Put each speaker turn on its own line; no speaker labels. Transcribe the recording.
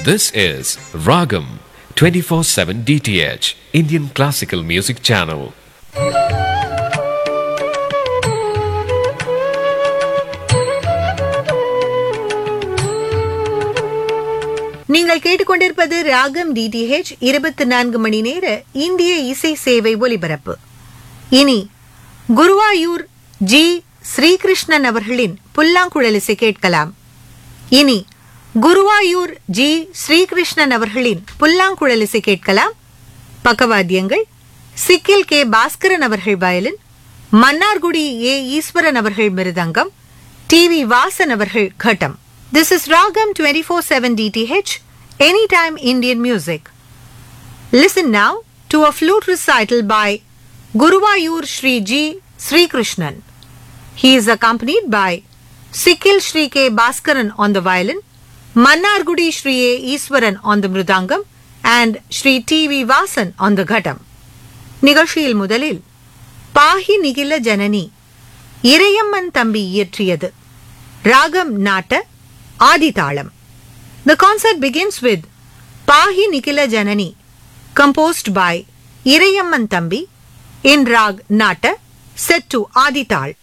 This is Ragam 24/7 DTH Indian Classical Music Channel.
நீங்கள் கேட்டுக்கொண்டிருப்பது ராகம் டிடிஹெச் இருபத்தி நான்கு மணி நேர இந்திய இசை சேவை ஒலிபரப்பு இனி குருவாயூர் ஜி ஸ்ரீகிருஷ்ணன் அவர்களின் புல்லாங்குழல் இசை கேட்கலாம் இனி குருவாயூர் ஜி ஸ்ரீகிருஷ்ணன் அவர்களின் புல்லாங்குழல் இசை கேட்கலாம் பக்கவாத்தியங்கள் சிக்கில் கே பாஸ்கரன் அவர்கள் வயலின் மன்னார்குடி ஏ ஈஸ்வரன் அவர்கள் மிருதங்கம் டி வி வாசன் அவர்கள் கட்டம் this is Raagam twenty four seven DTH any time Indian music listen now to a flute recital by Guruvayur Sri G Srikrishnan He is accompanied by Sikil Shri K. Bhaskaran on the violin, Mannargudi Shri A. Iswaran on the mridangam, and Shri T. V. Vasan on the ghatam. நிகழ்ச்சியில் முதலில் பாஹி நிகில ஜனனி இறையம்மன் தம்பி இயற்றியது ராகம் நாட்ட ஆதிதாளம் The concert begins with Pahi Nikila Janani, composed by Irayamman Thambi in Rag Nata, set to Adital.